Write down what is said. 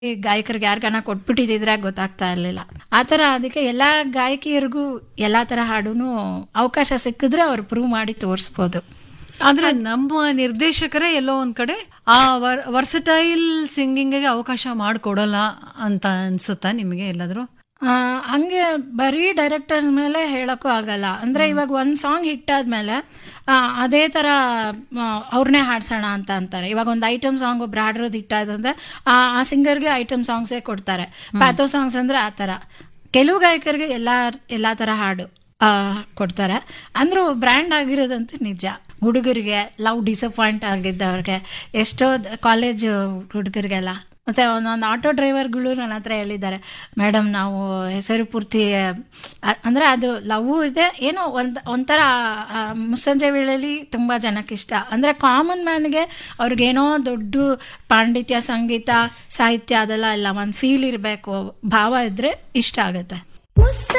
ಈ ಗಾಯಕರಿಗೆ ಯಾರಿಗಾನ ಕೊಟ್ಬಿಟ್ಟಿದ್ರೆ ಗೊತ್ತಾಗ್ತಾ ಇರಲಿಲ್ಲ ಆ ಥರ ಅದಕ್ಕೆ ಎಲ್ಲ ಗಾಯಕಿಯರಿಗೂ ಎಲ್ಲ ಥರ ಹಾಡೂ ಅವಕಾಶ ಸಿಕ್ಕಿದ್ರೆ ಅವ್ರು ಪ್ರೂವ್ ಮಾಡಿ ತೋರಿಸ್ಬೋದು ಆದ್ರೆ ನಮ್ಮ ನಿರ್ದೇಶಕರೇ ಎಲ್ಲೋ ಒಂದ್ ಕಡೆ ಆ ವರ್ಸಟೈಲ್ ಸಿಂಗಿಂಗ್ಗೆ ಅವಕಾಶ ಮಾಡಿಕೊಡಲ್ಲ ಅಂತ ಅನ್ಸುತ್ತಾ ನಿಮಗೆ ಎಲ್ಲಾದ್ರೂ ಆ, ಹಂಗೆ ಬರೀ ಡೈರೆಕ್ಟರ್ಸ್ ಮೇಲೆ ಹೇಳಕ್ಕೂ ಆಗಲ್ಲ ಅಂದ್ರೆ ಇವಾಗ ಒಂದ್ ಸಾಂಗ್ ಹಿಟ್ ಆದ್ಮೇಲೆ ಆ, ಅದೇ ತರ ಅವ್ರನ್ನೇ ಹಾಡ್ಸೋಣ ಅಂತ ಅಂತಾರೆ ಇವಾಗ ಒಂದು ಐಟಮ್ ಸಾಂಗ್ ಒಬ್ರು ಹಾಡಿರೋದು ಹಿಟ್ ಆಯ್ತು ಅಂದ್ರೆ ಆ ಆ ಸಿಂಗರ್ಗೆ ಐಟಮ್ ಸಾಂಗ್ಸೇ ಕೊಡ್ತಾರೆ ಪ್ಯಾಥೋ ಸಾಂಗ್ಸ್ ಅಂದ್ರೆ ಆ ತರ ಕೆಲವು ಗಾಯಕರಿಗೆ ಎಲ್ಲಾ ಎಲ್ಲಾ ತರ ಹಾಡು ಆ, ಕೊಡ್ತಾರೆ ಅಂದ್ರೂ ಬ್ರ್ಯಾಂಡ್ ಆಗಿರೋದಂತೂ ನಿಜ ಹುಡುಗರಿಗೆ ಲವ್ ಡಿಸಪಾಯಿಂಟ್ ಆಗಿದ್ದವ್ರಿಗೆ ಎಷ್ಟೋ ಕಾಲೇಜ್ ಹುಡುಗರಿಗೆಲ್ಲ ಮತ್ತೆ ಒಂದೊಂದು ಆಟೋ ಡ್ರೈವರ್ಗಳು ನನ್ನ ಹತ್ರ ಹೇಳಿದ್ದಾರೆ ಮೇಡಮ್ ನಾವು ಹೆಸರು ಪೂರ್ತಿ ಅ- ಅಂದ್ರೆ ಅದು ಲವ್ ಇದೆ ಏನೋ ಒಂದ್ ಒಂಥರ ಆ, ಮುಸ್ಸಂಜೆ ವೇಳೆಯಲ್ಲಿ ತುಂಬಾ ಜನಕ್ಕೆ ಇಷ್ಟ ಅಂದ್ರೆ ಕಾಮನ್ ಮ್ಯಾನ್ಗೆ ಅವ್ರಿಗೇನೋ ದೊಡ್ಡ ಪಾಂಡಿತ್ಯ ಸಂಗೀತ ಸಾಹಿತ್ಯ ಅದೆಲ್ಲ ಇಲ್ಲ ಒಂದು ಫೀಲ್ ಇರಬೇಕು ಭಾವ ಇದ್ರೆ ಇಷ್ಟ ಆಗುತ್ತೆ ಮುಸ್ಸ